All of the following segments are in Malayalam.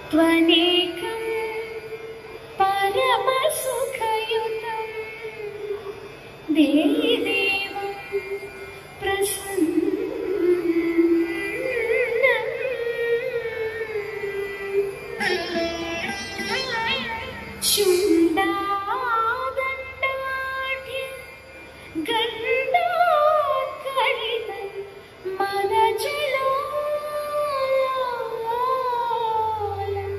त्वनेकं परमसुखयुतं देवि देवं प्रसन्नम् शुण्डादण्डाढ्य गण्डाकलित मदजलोलम्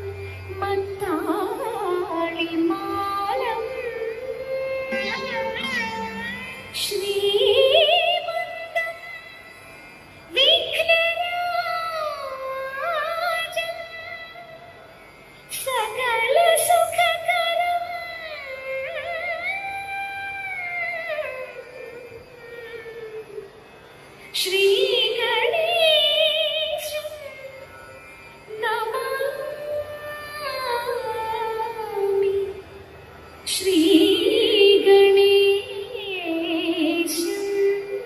मत्ताळिमालम् श्रीमन्तम् विघ्नराजम् सकल सुखकरम् श्रीगणेशं नमामि श्रीगणेशं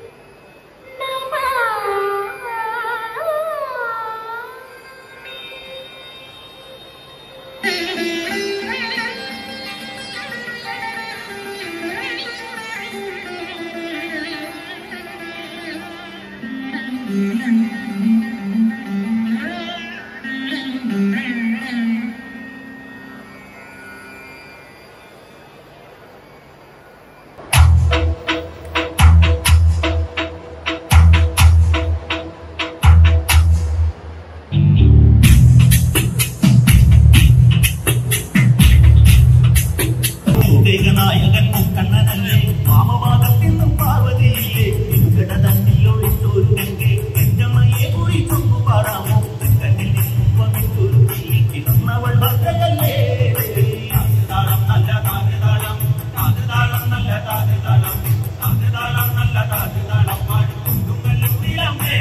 നായകൻ കണ്ണനല്ലേ മാമഭാഗത്തിൽ നിന്നും പാർവതിയില്ലേ എങ്കട തന്നിൽ ഒളിച്ചൊരു ഗംഗെ എന്തമ്മയെ പോയി കൊമ്പു പാടാമോ കണ്ണിൽ നിന്നും പവിട്ടൊരു കിളി കിടന്നവൾ ഭദ്രയല്ലേ താഴം നല്ല താഴതാളം താഴതാളം നല്ല താഴതാളം താഴതാളം നല്ല താഴതാളം പാടിക്കൊണ്ടും വെല്ലുവിളമ്പേ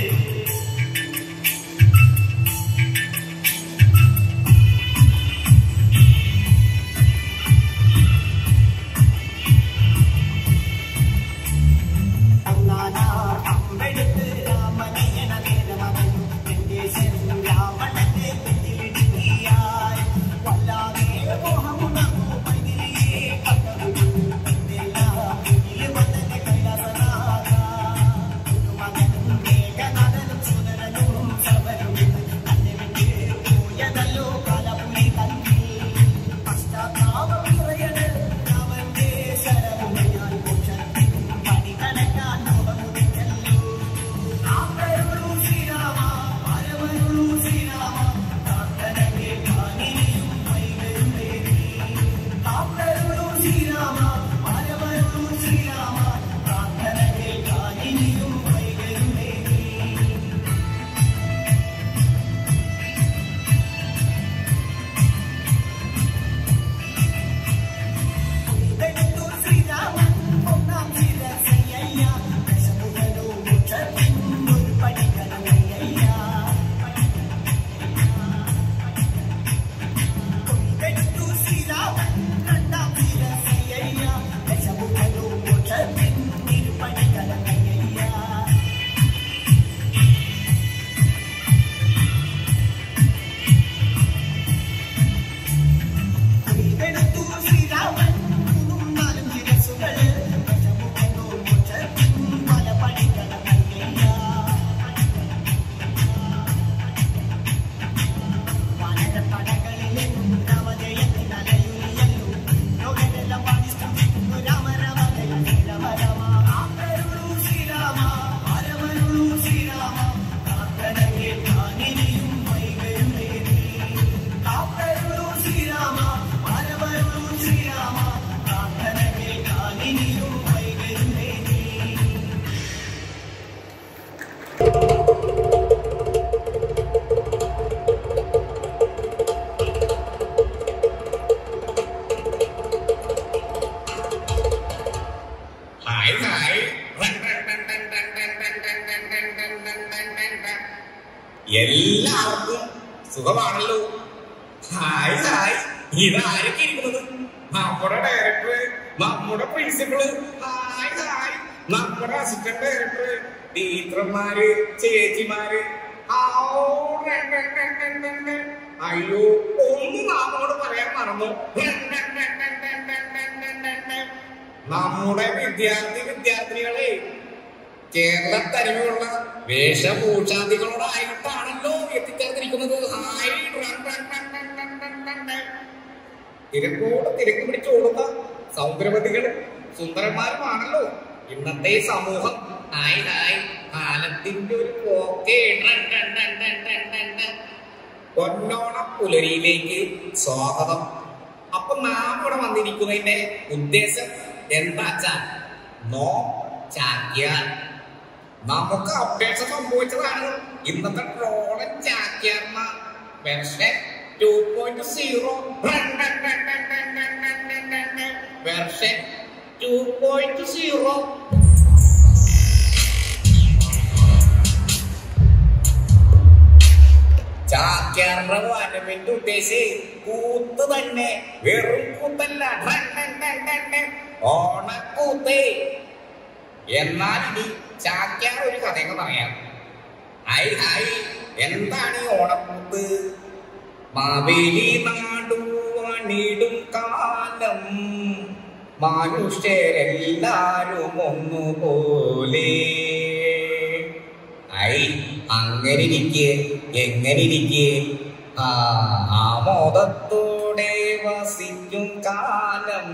ഹായ് ഹായ് എല്ലാവർക്കും സുഖമാണല്ലോ ഹായ് ഹായ് ഇതാരൊക്കെ ഇരിക്കുന്നത് നമ്മുടെ ഡയറക്ടർ നമ്മുടെ പ്രിൻസിപ്പള് ഹായ് ഹായ് നമ്മുടെ അസിസ്റ്റന്റ് ഡയറക്ടർ ടീച്ചർമാര് ചേച്ചിമാര് ഔ, റെ, റെ, റെ, റെ, റെ, റെ. അയ്യോ ഒന്ന് നാമോട് പറയാൻ മറന്നു നമ്മുടെ വിദ്യാർത്ഥി വിദ്യാർത്ഥിനികളെ കേരള തനിമയുള്ള വേഷഭൂഷാദികളോടായിട്ടാണല്ലോ എത്തിച്ചേർന്നിരിക്കുന്നത് ഹായ് റൺ റൺ റൺ റൺ റൺ റൺ റൺ റൺ. തിരക്കോട് തിരക്ക് പിടിച്ച് ഓടുന്ന സൗന്ദര്യവതികൾ സുന്ദരന്മാരുമാണല്ലോ ഇന്നത്തെ സമൂഹം ഹായ് ഹായ് കാലത്തിന്റെ ഒരു പോക്കേ റൺ റൺ റൺ റൺ റൺ റൺ റൺ. പൊന്നോണ പുലരിയിലേക്ക് സ്വാഗതം അപ്പൊ നാം ഇവിടെ വന്നിരിക്കുന്നതിന്റെ ഉദ്ദേശം എന്താച്ചാ നോ ചാക്യാർ നമുക്ക് അപ്ഡേഷൻ സംഭവിച്ചതാണ് ഇന്നത്തെ ട്രോളൻ ചാക്യാർന്ന version two point zero version two point zero ചാക്യാറിന്റെ വരവിന്റെ ഉദ്ദേശിച്ച് കൂത്ത് തന്നെ വെറും കൂത്തല്ല ഡൺ ഡൺ ഡൺ ഡൺ ഡൺ. ഓണക്കൂത്ത് എന്നാൽ ഇനി ചാക്യാർ ഒരു കഥയൊക്കെ പറയാം ഐ ഐ എന്താണ് ഈ ഓണക്കൂത്ത് മാവേലി നാടുവാണിടും കാലം മനുഷ്യരെല്ലാരും ഒന്നുപോലെ ഐ അങ്ങനെ ഇരിക്കെ എങ്ങനെ ഇരിക്കെ ആ ആമോദത്തോടെ വസിക്കും കാലം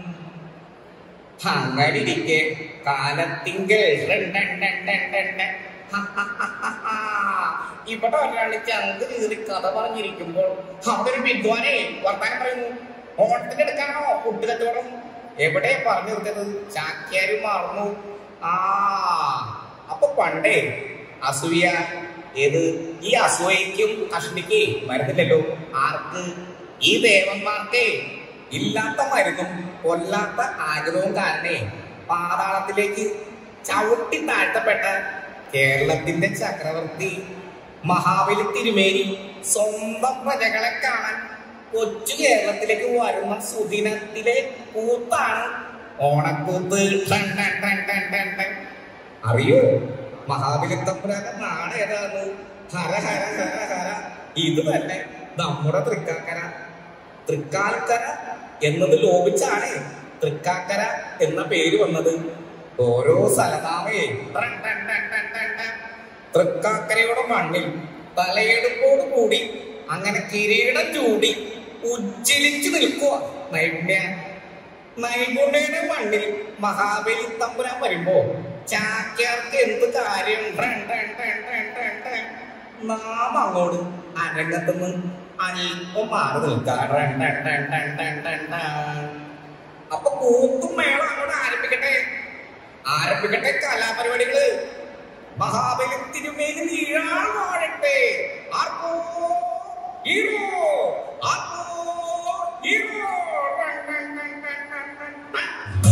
അങ്ങനെ ഇരിക്കെ കാലത്തിങ്കൽ ഡൺ ഡൺ ഡൺ ഡൺ ഡൺ ഡൺ. ഹ ഹ ഹ ഹ ഹ. ഇവിടെ ഒരാള് ചങ്ക് കീറി കഥ പറഞ്ഞിരിക്കുമ്പോൾ അതൊരു വിദ്വാനെ വർത്താനം പറയുന്നു ഓണത്തിന് എടുക്കാണോ ഫുഡ് കച്ചവടം എവിടെ പറഞ്ഞു നിർത്തിയത് ചാക്യാരും മാറുന്നു ആ അപ്പൊ പണ്ടേ അസൂയ ഏത് ഈ അസൂയക്കും അഷ്ടിക്ക് മരുന്നില്ലല്ലോ ആർക്ക് ഈ ദേവന്മാർക്ക് ഇല്ലാത്ത മരുന്നും കൊല്ലാത്ത ആഗ്രഹവും കാരണേ പാതാളത്തിലേക്ക് ചവിട്ടി താഴ്ത്തപ്പെട്ട കേരളത്തിന്റെ ചക്രവർത്തി മഹാബലി തിരുമേനി സ്വന്തം പ്രജകളെ കാണാൻ കൊച്ചു കേരളത്തിലേക്ക് വരുന്ന സുദിനത്തിലെ കൂത്താണ് ഓണക്കൂത്ത് ടൺ ടൺ ടൺ ടൺ ടൺ ടൺ. അറിയോ മഹാബലി തമ്പുരാന്റെ നാട് ഏതാണ് ഹര ഹര ഹര ഹര ഇത് തന്നെ നമ്മുടെ തൃക്കാക്കര തൃക്കാൽക്കര എന്നത് ലോപിച്ചാണ് തൃക്കാക്കര എന്ന പേര് വന്നത് ഓരോ സ്ഥലനാമയെ ടൺ ടൺ ടൺ ടൺ ടൺ ടൺ. തൃക്കാക്കരയുടെ മണ്ണിൽ തലയെടുപ്പോട് കൂടി അങ്ങനെ കിരീടം ചൂടി ഉജ്ജ്വലിച്ചു നിൽക്കുക നൈപുണ്യ നൈപുണ്യയുടെ മണ്ണിൽ മഹാബലി തമ്പുരാൻ വരുമ്പോ ചാക്യാർക്ക് എന്ത് കാര്യം ടൺ ടൺ ടൺ ടൺ ടൺ ടൺ. നാം അങ്ങോട്ട് അരങ്ങത്തുനിന്ന് അല്പം മാറി നിൽക്കാം ടൺ ടൺ ടൺ ടൺ ടൺ ടൺ ടൺ. അപ്പൊ കൂത്തും മേളം അങ്ങോട്ട് ആരംഭിക്കട്ടെ ആരംഭിക്കട്ടെ കലാപരിപാടികള് മഹാബലി തിരുമേനി നീഴാൻ വാഴട്ടെ ആർക്കോ ഹീറോ ആർക്കോ ഹീറോ ടൺ ടൺ ടൺ ടൺ ടൺ ടൺ ടൺ.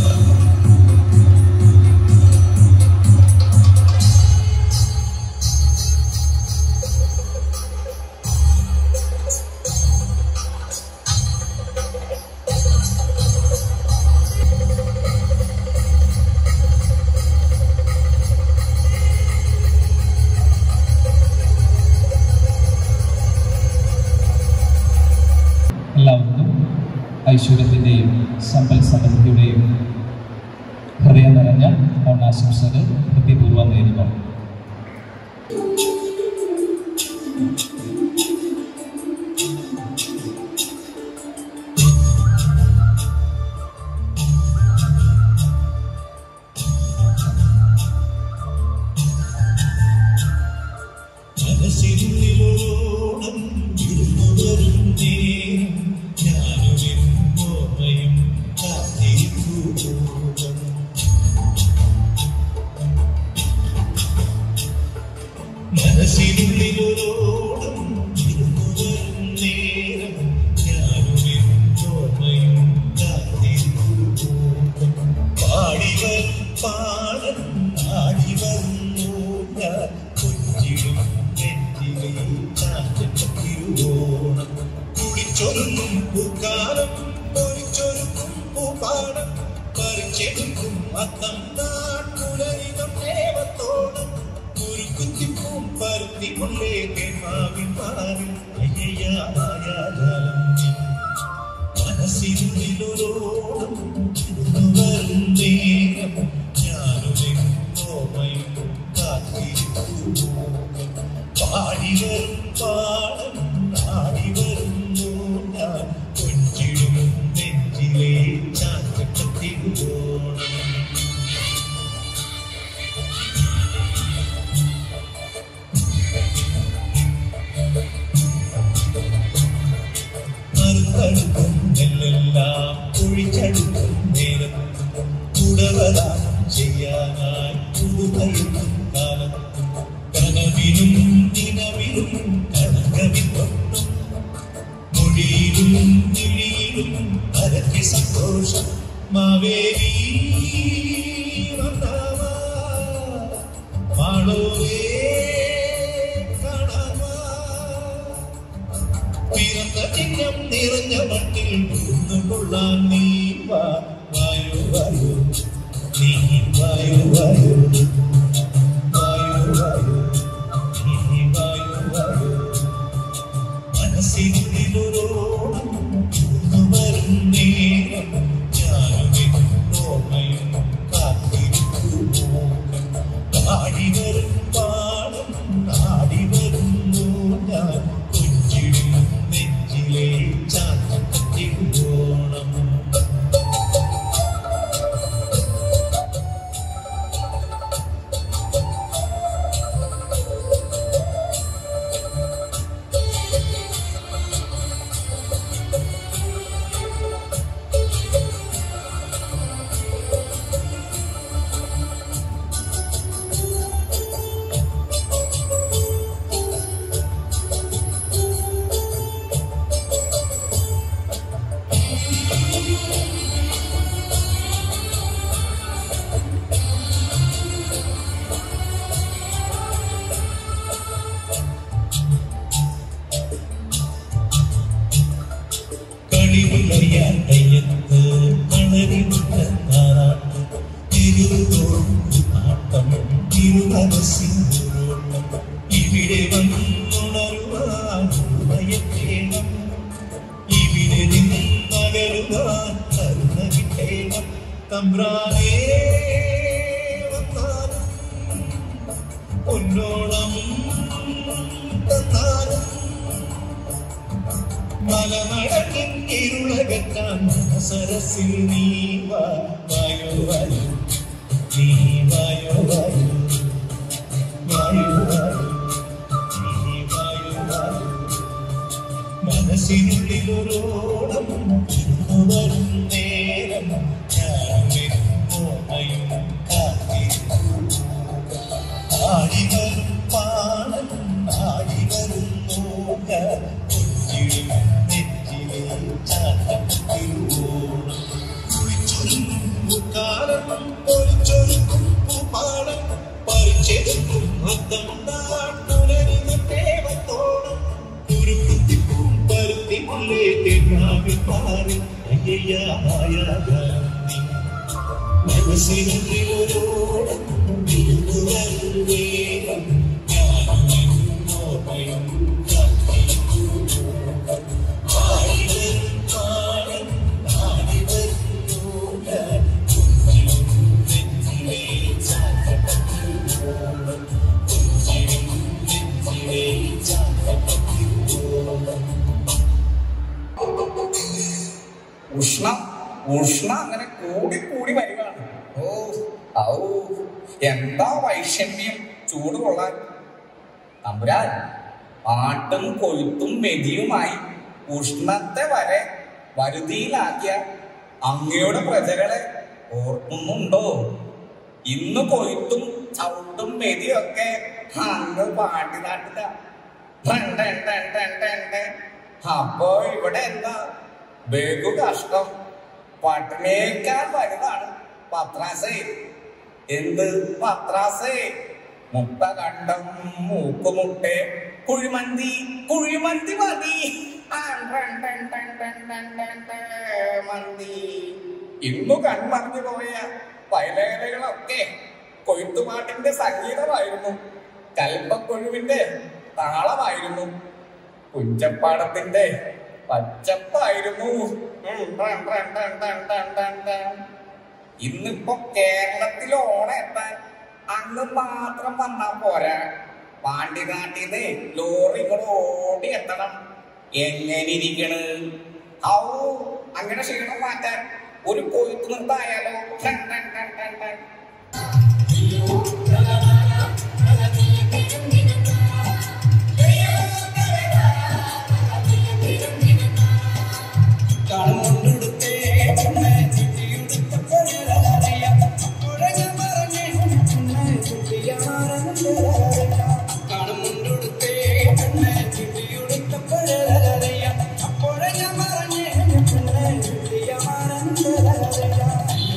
എല്ലാവർക്കും ഐശ്വര്യത്തിൻ്റെയും സമ്പൽ സമൃദ്ധിയുടെയും ഹൃദയം നിറഞ്ഞ ഓണാശംസകൾ ഹൃദയപൂർവ്വം നേരുന്നു മനസ്സിനുള്ളിലോളം ഇരുന്നു വരും നേരം ഞാനും ഓർമ്മയും കാത്തിരിക്കൂ മനസ്സിനുള്ളിലോളം ഇരുന്നു വരും നേരം ഞാനും ഓർമ്മയും കാത്തിരിക്കൂ പാടിവർ പാടം ആടിവന്നു ഞാൻ കൊഞ്ചിടും നെറ്റിയിൽ തിരുവോണം കുടിച്ചൊരുങ്ങും പൂക്കാലം പൊരിച്ചൊരുക്കും പൂപ്പാടം പറിച്ചെടുക്കും അത്തം നാട്ടുലരിതം ദേവത്തോളം കുരുക്കുത്തിപ്പൂം പരുത്തി കൊണ്ടേ തേമാവിൻ പാറിൽ അയ്യയ്യായാലും മനസ്സിനുള്ളിലൊരോളം വരും നേരം ഞാനൊരെന്നോമയും കാത്തിരിക്കുന്നു പാടി വരും പാടം നാടി വരുന്നു ഞാൻ കൊഞ്ചിടും നെഞ്ചിലെ ചാറ്റത്തിരുവോണം മറുതടുക്കും നെല്ലെല്ലാം ഒഴിച്ചടുക്കും നേരം തുടവദാനം ചെയ്യാനായി പുതുമയുന്ന കാലത്തും കനവിലും നിലവിലും കനകവിത്തൊട്ടും മൊഴിയിലും നിഴിയിലും അരക്കി സന്തോഷം മാവേലി വന്നവാ മാളോവേ കാണാവാ പിറന്ന ചിഹ്നം നിറഞ്ഞ മട്ടിൽ കൊള്ളാൻ നീ വാ വായു വായു നീ വായു വായു വായു വായു നീ വായു വായു മനസ്സിനുള്ളിലൊരോണം വരും നേരം ഞാനും ഓർമ്മയും കാത്തിരിക്കുന്നു പാടി വരും പാടം നാടി വരുന്നു ഞാൻ കൊഞ്ചിടും നെഞ്ചിലെ ചാത്തിരുവോണം കളിവിളയാൻ കയ്യത്ത് കളരിമുട്ട താറാട്ട് തിരുതോറും ആട്ടം തിരുമനസിംഹോട്ടം ഇവിടെ വന്നുണരുവാൻ ഭയക്കേണം ഇവിടെ നിന്നകലുവാൻ കരുണ കിട്ടേണം തമ്പ്രാനേ വന്നാലും പൊന്നോളം തന്നാലും മലമടക്കിൻ ഇരുളകറ്റാൻ സരസിൽ നീ വാ വായോ വായോ നീ വായോ വായോ വായോ വായോ നീ വായോ വായോ മനസ്സിനുള്ളിലൊരോളം വരും നേരം ഞാനും ഓമയും കാത്തിരിക്കുന്നു ആടിവരും പാടം ആടിവരുന്നു കൊഞ്ചിടും നെറ്റിലെ ചാട്ടത്തിരുവോണം കുളിച്ചൊരുക്കും കാലം പൊളിച്ചൊരുക്കും പൂപ്പാടം പറിച്ചെടുക്കും അത്തം നാട്ടുലരുന്ന തേവത്തോളം കുരുക്കുത്തിപ്പും പരുത്തിമുള്ളേ തെന്നാവിപ്പാറി അയ്യയ്യായ ഗാന്ധി മനസ്സിനുള്ളിലൊരോളം വീണ്ടുവരും വേഗം ഞാനും ഓർമ്മയും കാത്തിരിക്കുന്നു. ആടിവരും കാലം ആടിവരുന്നു ഞാൻ കൊഞ്ചിടും നെഞ്ചിലെ ചാട്ടത്തിരുവോളം കൊഞ്ചിടും നെഞ്ചിലെ ചാട്ടത്തിരുവോളം ഉഷ്ണം ഉഷ്ണം അങ്ങനെ കൂടി കൂടി വരികയാണ് ഓ ഔ എന്താ വൈഷമ്യം ചൂട് കൊള്ളാൻ തമ്പുരാൻ പാട്ടും കൊഴുത്തും മെതിയുമായി ഉഷ്ണത്തെ വരെ വരുതിയിലാക്കിയ അങ്ങയുടെ പ്രജകളെ ഓർക്കുന്നുണ്ടോ ഇന്ന് കൊയ്ത്തും ചവിട്ടും മെതിയൊക്കെ അങ്ങ് പാട്ടി നാട്ടില അപ്പോ ഇവിടെ എന്താ ബഹു കഷ്ടം പട്ടിണിയേക്കാൾ വലുതാണ് പത്രാസേ എന്ത് പത്രാസേ മുട്ട കണ്ടം മൂക്കുമുട്ടെ കുഴിമന്തി കുഴിമന്തി മതി ആ, ടൺ, ടൺ, ടൺ, ടൺ, ടൺ, ടൺ, ടൺ, മന്തി ഇന്നു കൺമറഞ്ഞു പോയ വയലേലകളൊക്കെ കൊയ്ത്തുപാട്ടിന്റെ സംഗീതമായിരുന്നു കൽപ്പക്കൊഴുവിന്റെ താളമായിരുന്നു കുഞ്ചപ്പാടത്തിന്റെ പച്ചപ്പായിരുന്നു ഉം, ടൺ, ടൺ, ടൺ, ടൺ, ടൺ, ടൺ, ടൺ. ഇന്നിപ്പോ കേരളത്തിൽ ഓണം എത്താൻ അങ്ങ് മാത്രം വന്നാ പോരാ പാണ്ടിനാട്ടിന്ന് ലോറികൾ ഓടി എത്തണം എങ്ങനെ ഇരിക്കണ് ഔ അങ്ങനെ ക്ഷീണം മാറ്റാൻ ഒരു കൊയ്ത്ത് നിർത്തായാലോ ടൺ, ടൺ, ടൺ, ടൺ, ടൺ. കാണുന്നുണ്ടെടുത്തേ പെണ്ണെ ചുറ്റിയുടുത്തപ്പോഴറിയാം അപ്പോഴേ പറഞ്ഞേ പെണ്ണെ ചുറ്റിയാമാരെന്നറിയാം കാണുന്നുണ്ടെടുത്തേ പെണ്ണെ ചുറ്റിയുടുത്തപ്പോഴറിയാം അപ്പോഴേ ഞാൻ പറഞ്ഞേ പെണ്ണെ ചുറ്റിയാമാരെന്നറിയാം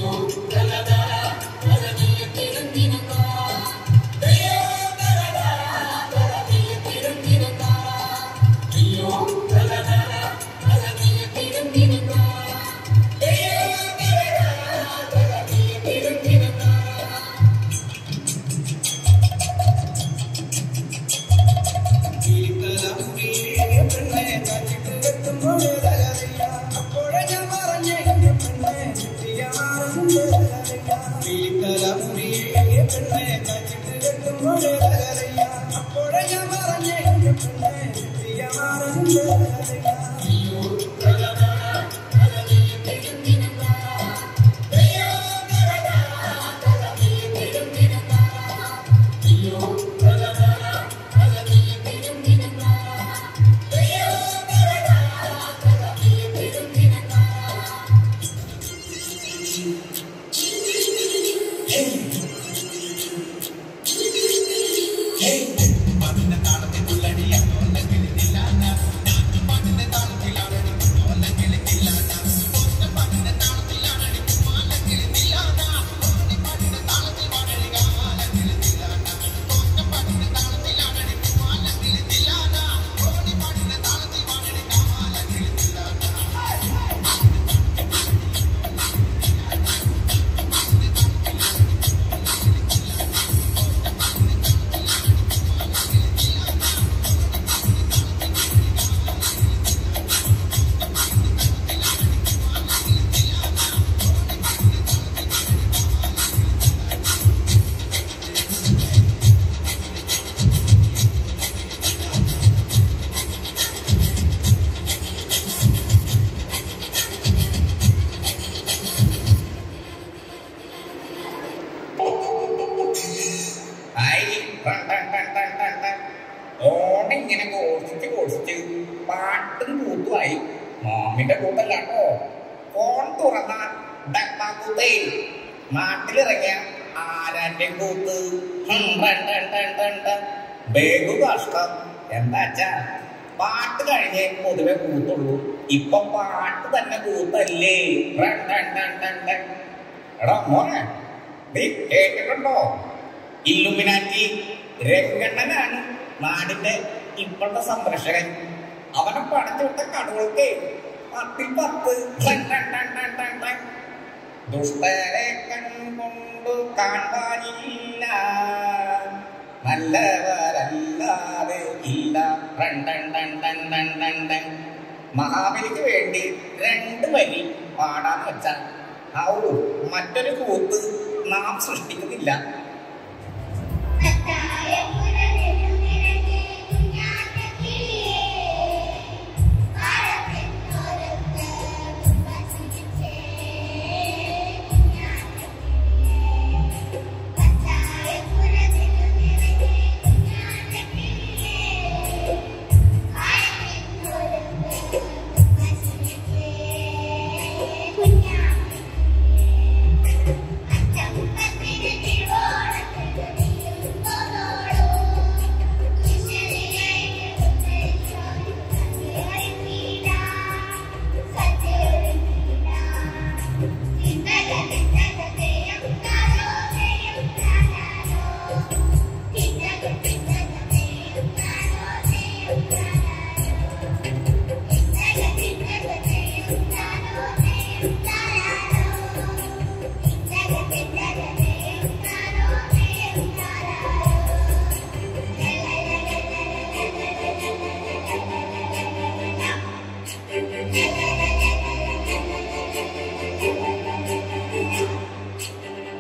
ഐ, ടൺ, ടൺ, ടൺ, ടൺ, ടൺ, ടൺ. ഓണിങ്ങനെ ഘോഷിച്ച് ഘോഷിച്ച് പാട്ടും കൂത്തുമായി മാമിന്റെ കൂട്ടല്ലാട്ടോ ഫോൺ തുറന്ന ഡപ്പാക്കൂത്തേ നാട്ടിലിറങ്ങിയ ആരാന്റെ കൂത്ത് ഹും, ടൺ, ടൺ, ടൺ, ടൺ, ടൺ. ബേഗു കഷ്ടം എന്താച്ചാ പാട്ട് കഴിഞ്ഞേ പൊതുവെ കൂത്തുള്ളൂ ഇപ്പൊ പാട്ട് തന്നെ കൂത്തല്ലേ ടൺ, ടൺ, ടൺ, ടൺ, ടൺ. എടാ മോനെ നീ കേട്ടിട്ടുണ്ടോ ഇല്ലുമിനാറ്റി രംഗണ്ണനാണ് നാടിന്റെ ഇപ്പോഴത്തെ സംരക്ഷകൻ അവനെ പടച്ചുവിട്ട കടുകൾക്ക് പത്തിൽ പത്ത് ടൺ ടൺ ടൺ ടൺ ടൺ ടൺ. ദുഷ്ടരെ കൺകൊണ്ടു കാണാനില്ല നല്ലവരല്ലാതെ ഇല്ല ടൺ ടൺ ടൺ ടൺ ടൺ ടൺ ടൺ. മഹാബലിക്ക് വേണ്ടി രണ്ട് വരി പാടാന്ന് വെച്ചാൽ ഔ മറ്റൊരു കൂത്ത് നാം സൃഷ്ടിക്കുന്നില്ല കുഞ്ഞാ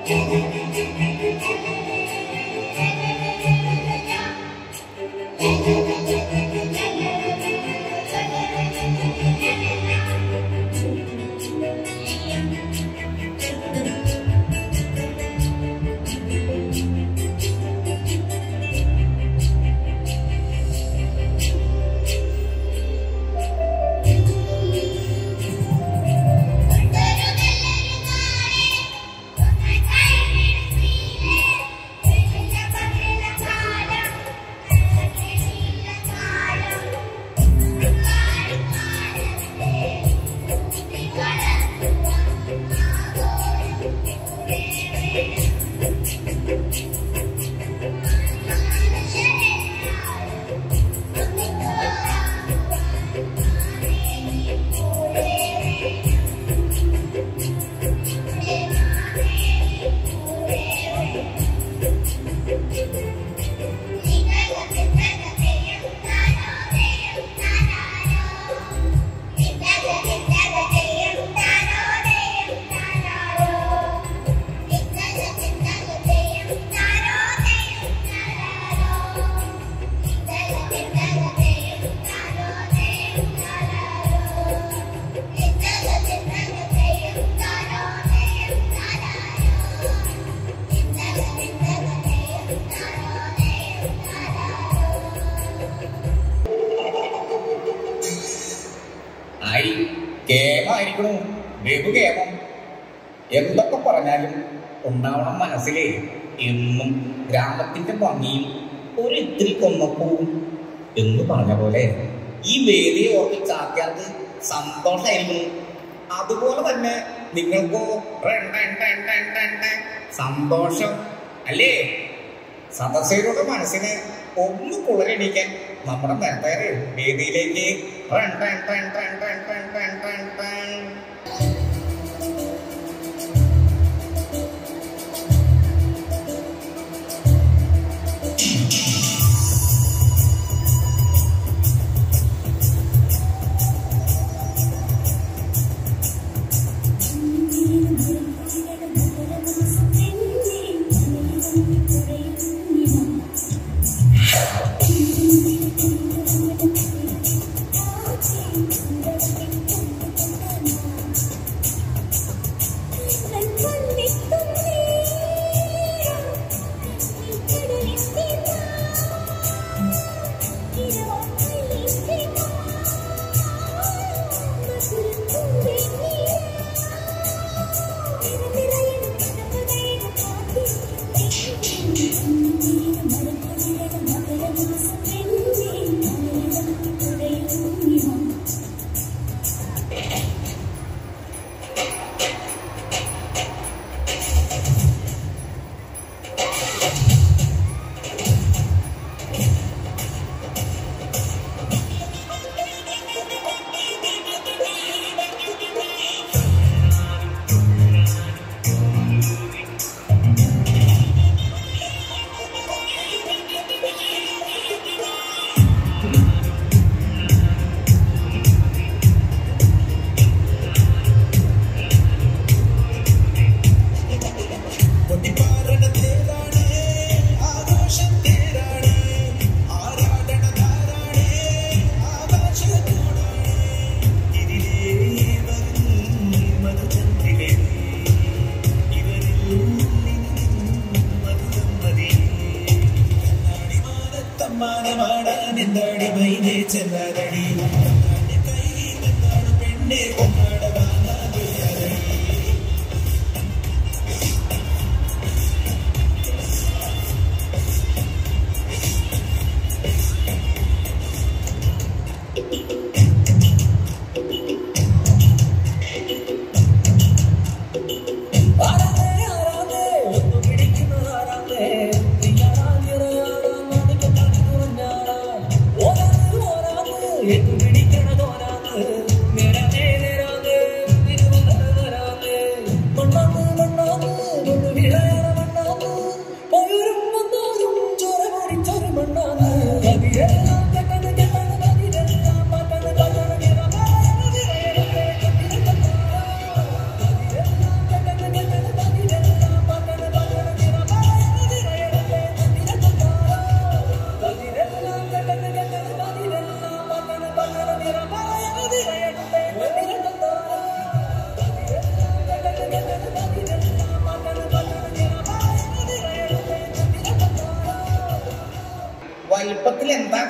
ആയി കേമായിരിക്കണു ബഹുകേമം എന്തൊക്കെ പറഞ്ഞാലും ഉണ്ടാവണം മനസ്സിലേ എന്നും ഗ്രാമത്തിന്റെ ഭംഗിയും ഒരു ഇത്തിരി കൊന്നപ്പൂവും എന്ന് പറഞ്ഞ പോലെ ഈ വേദിയെ ഓർത്ത് ചാക്യാർക്ക് സന്തോഷമായിരിക്കുന്നു അതുപോലെ തന്നെ നിങ്ങൾക്കോ റൺ ടൺ ടൺ ടൺ ടൺ ടൺ സന്തോഷം അല്ലേ സദസ്യരുടെ മനസ്സിനെ ഒന്ന് കുളിരടിക്കാൻ നമ്മുടെ നേരത്തെ വേദിയിലേക്ക് റൺ ടൺ ടൺ ടൺ ടൺ ടൺ ടൺ ടൺ ടൺ പൊട്ടിപ്പാറണ തേരാണ് ആഘോഷം തേരാണ് ആരാധന ധാരാണ് ആകാശത്തോടാണ് ഇതിലേ വരും മധുചന്ദ്രികേ ഇവരിൽ മധുരം മതി കണ്ണാടി മാനത്തമ്മാനമാടാൻ എന്താടി മൈനേ ചെല്ലാതടി കണ്ണാടി കൈ കണ്ണാട് പെണ്ണെ കൊണ്ടാട വാങ്ങാതെ പിടിക്കണതോരാന്ന് നിറമേ നിറാതെ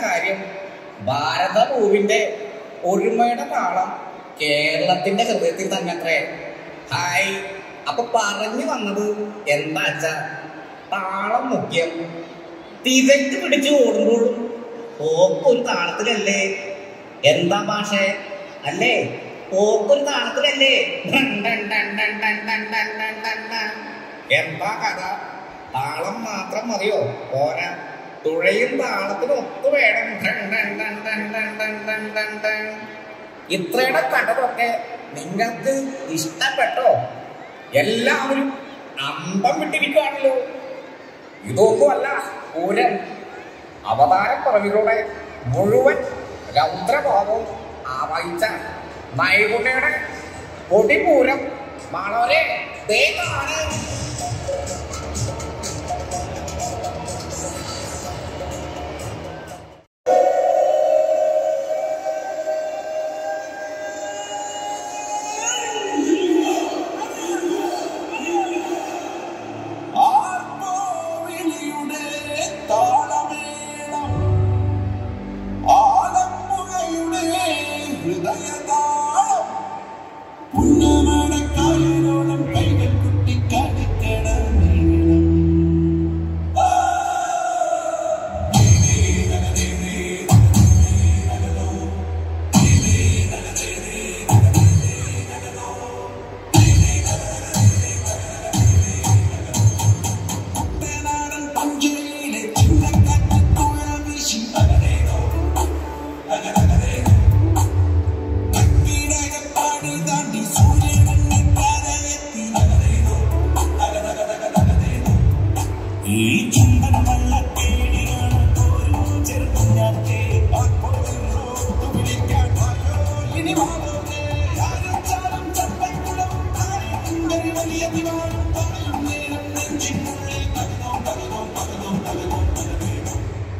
കാര്യം ഭാരതഭൂവിന്റെ ഒരുമയുടെ താളം കേരളത്തിന്റെ ഹൃദയത്തിൽ തന്നെ അത്രേ ഹായ് അപ്പൊ പറഞ്ഞു വന്നത് എന്താ വെച്ചാ താളം മുഖ്യം തിരക്ക് പിടിച്ച് ഓടുമ്പോഴും പോക്കൊരു താളത്തിലല്ലേ എന്താ ഭാഷ അല്ലേ പോക്കൊരു താളത്തിലല്ലേ ഡൺ ഡൺ ഡൺ ഡൺ ഡൺ ഡൺ ഡൺ ഡൺ ഡൺ ഡൺ. എന്താ കഥ താളം മാത്രം മതിയോ പോരാ തുഴയും താളത്തിന് ഒത്തു വേണം ഡൺ ഡൺ ഡൺ ഡൺ ഡൺ ഡൺ ഡൺ ഡൺ ഡൺ. ഇത്രയുടെ കഥകളൊക്കെ നിങ്ങൾക്ക് ഇഷ്ടപ്പെട്ടോ എല്ലാവരും അന്തം വിട്ടിരിക്കുകയാണല്ലോ ഇതൊന്നുമല്ല പൂരം അവതാരപ്പറവിലൂടെ മുഴുവൻ രൗദ്രഭാവവും ആവാഹിച്ച നൈപുണ്യയുടെ പൊടിപൂരം മാളവരെ ദേ കാണ് ആർപ്പോവിളിയുടെ താളമേളം ആലപ്പുഴയുടെ ഹൃദയതാളം പുന്നമടക്കായലോളം കൈകൾ കുട്ടിക്കാടിക്കട നീളം കുട്ടനാടൻ പഞ്ചയിലെ ചിന്നക്കത്ത് തുഴൽ വീശി അകലേതോ അകലകലേതോ അക്കിടകപ്പാടി താണ്ടി സൂര്യനെന്നെ കരയെത്തി അകലേതോ അകലകലകലകലേതോ ഈ ചുണ്ടൻ വള്ളക്കേടിയാണ് ഒരു ചെറുകുഞ്ഞാറ്റേ ആർപ്പോഴുന്നു വിളിക്കാൻ വായോ ഇനി വാവോക്കേ ആരച്ചാലും ചപ്പക്കുളം ആരെങ്കിലും വലിയ ദിവാനും പറയും നേരം നെഞ്ചിനുള്ളിൽ തകതോ തകതോ തകതോ തകതോ തകതോ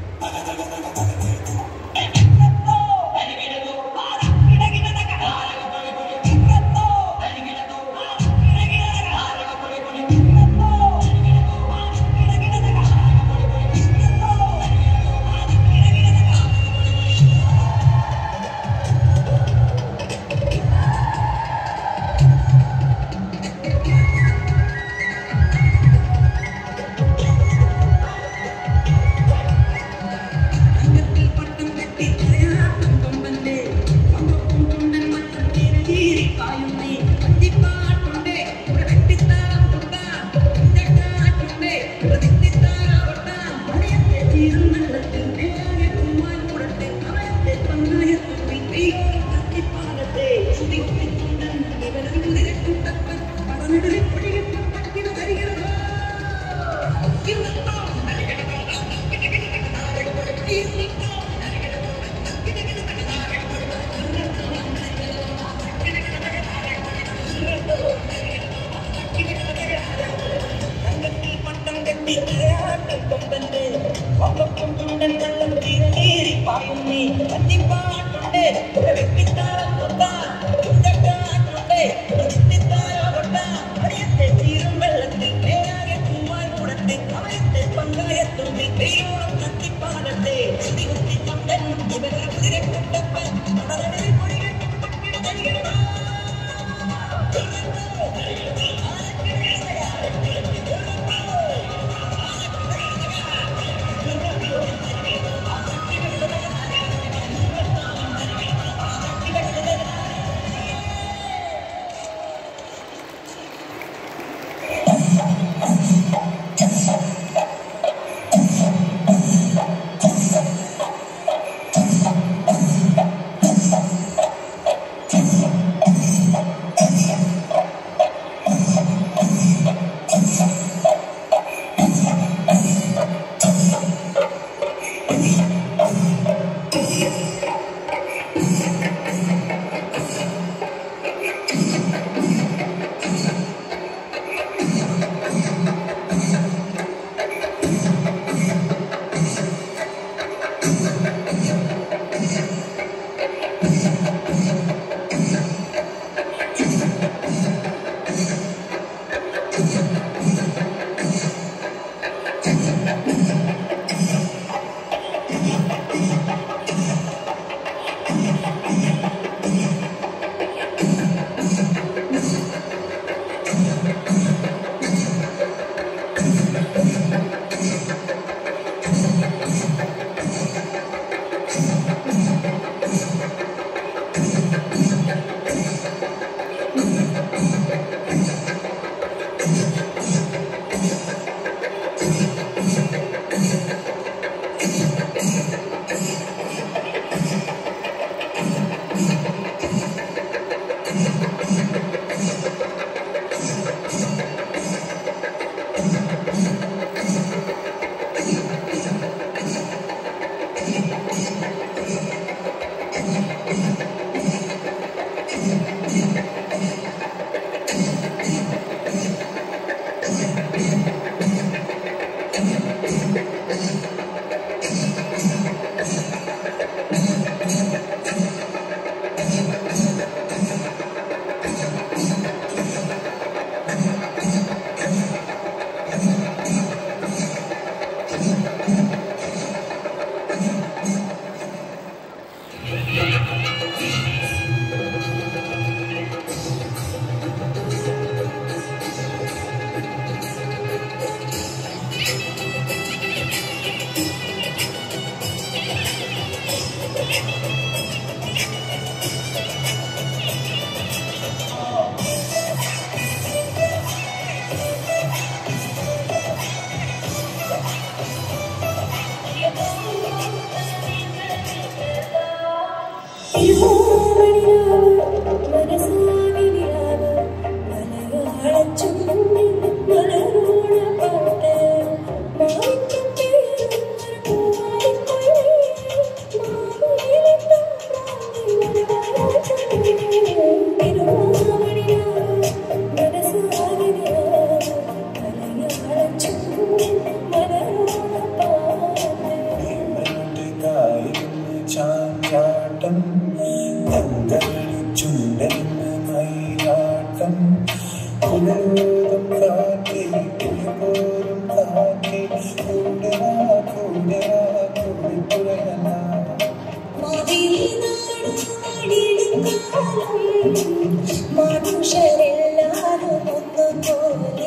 അങ്കത്തിൽ പട്ടം കെട്ടി കരയാട്ടം കൊമ്പന്റെ അമ്പക്കും കൊണ്ടൻ മട്ടം തിരകീറി പായുന്നേ പട്ടിപ്പാട്ടുണ്ടേ ഇവിടെ വെട്ടിത്താളം കൊട്ടാം കുഞ്ഞക്കാറ്റുണ്ടേ ഇവിടെ തിത്തിത്താളം കൊട്ടാം മഴയത്തെ തീരും വെള്ളത്തിൽ നേരെ കുമ്മാൻ കൂടട്ടെ അവയത്തെ പങ്കായത്തിൽ പെയ്യോളം കത്തിപ്പാടത്തെ ശ്രുതി കൊണ്ടിട്ടുണ്ടൻ ഇവരും കുതിരക്കൂട്ടപ്പൻ പടനെടുവിൽ പൊടിയപ്പം പട്ടിന തരികടോ ഇരുന്നോ തങ്കത്തിൽ പട്ടം കെട്ടി കരയാട്ടം കൊമ്പന്റെ വമ്പപ്പം തുണ്ടൻ വെള്ളം തിരനേറി പായുന്നേ പത്തിപ്പാട്ടുണ്ട് ഇവിടെ വെട്ടിത്താളം കൊട്ടാം കുഞ്ഞക്കാറ്റുണ്ട് ഇവിടെ ചിത്തിത്താരം കൊട്ടാം അറിയത്തെ തീരും വെള്ളത്തിൽ നേരാകെ പൂവാൻ കൂടത്തെ അവയത്തെ പങ്കായത്തുള്ളിൽ പെയ്യോളം കത്തിപ്പാടത്തെ ശ്രുതി കുത്തി തൊണ്ടൻ ഇവരുടെ കുതിരക്കുട്ടപ്പൻ നടനടിൽ പൊടികെട്ടും പട്ടിണ തരികടോ Thank കുളിരോധം കാറ്റേ കുളിപോലും കാറ്റേ കൂടെ വാ കൂടെ വാ കുളിപ്പുഴയല്ല മനുഷ്യരെല്ലാരും ഒന്നുപോലെ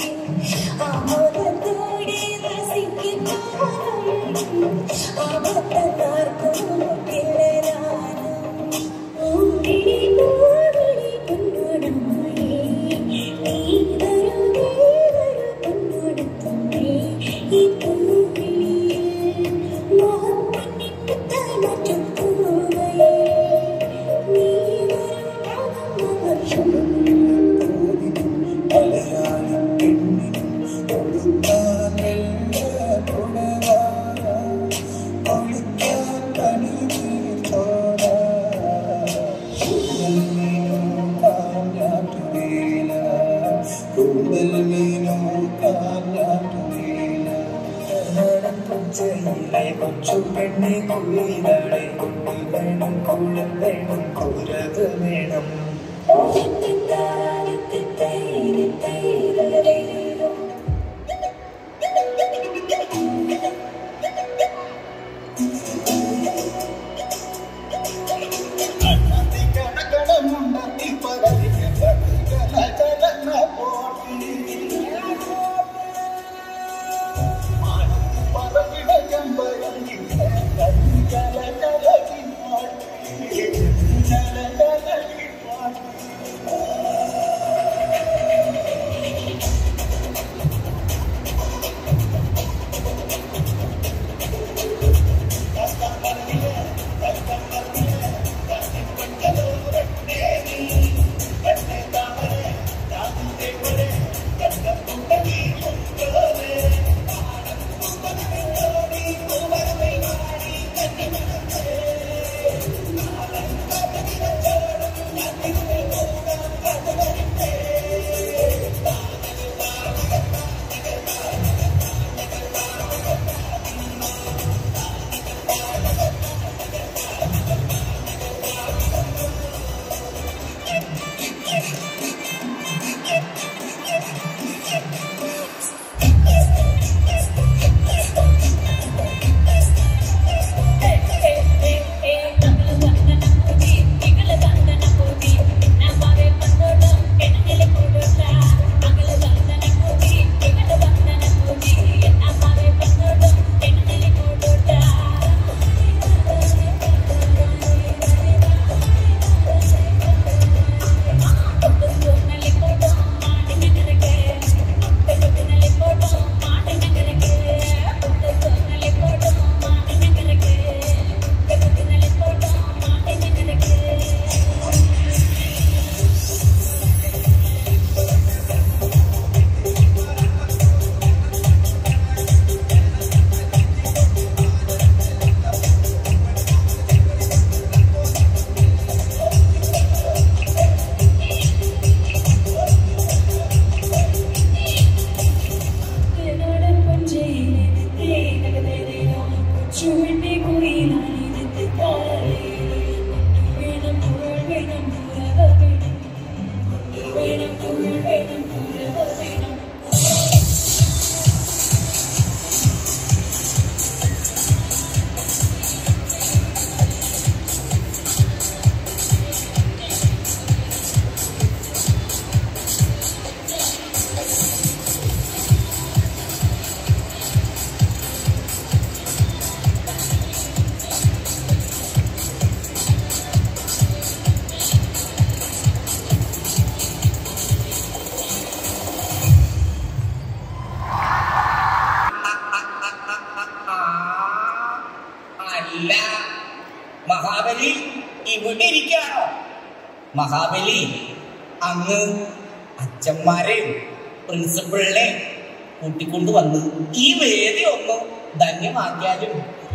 ആമോദത്തോടെ വസിക്കുന്നു ആപത്താർക്കും മുട്ടില്ലതാനും ഓടിടി പോടിടി പൊന്നോടമായി നീ വരൂ നീ വരൂ പൊന്നോടത്തുമ്മേ ഈ പൂവിളിയിൽ മോഹം പൊന്നിപ്പത്താൽ മറ്റും പൂവയേ നീ വരൂ മലയാളി പെണ്ണിനും കൊടുക്കാൻ വെള്ള പുടവ ഒളിക്കാൻ പണിതീർത്തോട കൂന്തൽ മീനോ കാഞ്ഞാട്ടുവേല കൂന്തൽ മീനോ കാഞ്ഞാട്ടുവേല പുഞ്ചയിലെ കൊച്ചു പെണ്ണെ കുയിലടെ കുട്ടിൽ വേണം കുഴൽ വേണം കുരത് വേണം അല്ല മഹാബലി ഇവിടെ ഇരിക്കാണോ മഹാബലി അങ്ങ് അച്ഛന്മാരെയും പ്രിൻസിപ്പളിനെ കൂട്ടിക്കൊണ്ട് വന്ന് ഈ വേദി ഒന്ന് ധന്യമാക്കിയാലും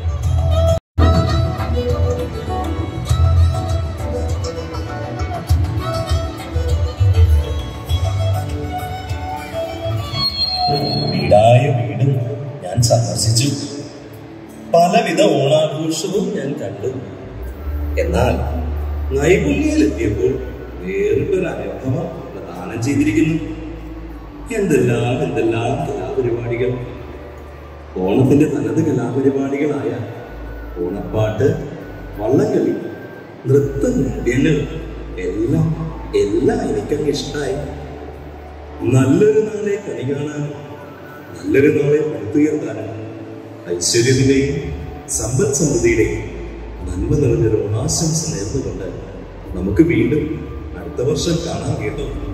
വീടായ വീടും ഞാൻ സന്ദർശിച്ചു പലവിധ ഓണാഘോഷവും ഞാൻ കണ്ടു എന്നാൽ നൈപുണ്യയിലെത്തിയപ്പോൾ വേറിട്ടൊരു അനുഭവം പ്രദാനം ചെയ്തിരിക്കുന്നു എന്തെല്ലാം എന്തെല്ലാം കലാപരിപാടികൾ ഓണത്തിന്റെ തനത് കലാപരിപാടികളായ ഓണപ്പാട്ട് വള്ളംകളി നൃത്തനൃത്യങ്ങൾ എല്ലാം എല്ലാം എനിക്കങ്ങ് ഇഷ്ടമായി നല്ലൊരു നാളെ കണി കാണാനും നല്ലൊരു നാളെ പടുത്തുയർത്താനും ഐശ്വര്യത്തിന്റെയും സമ്പദ് സമൃദ്ധിയുടെയും നന്മ നിറഞ്ഞൊരു ഓണാശംസ നേർന്നുകൊണ്ട് നമുക്ക് വീണ്ടും അടുത്ത വർഷം കാണാൻ കേട്ടോ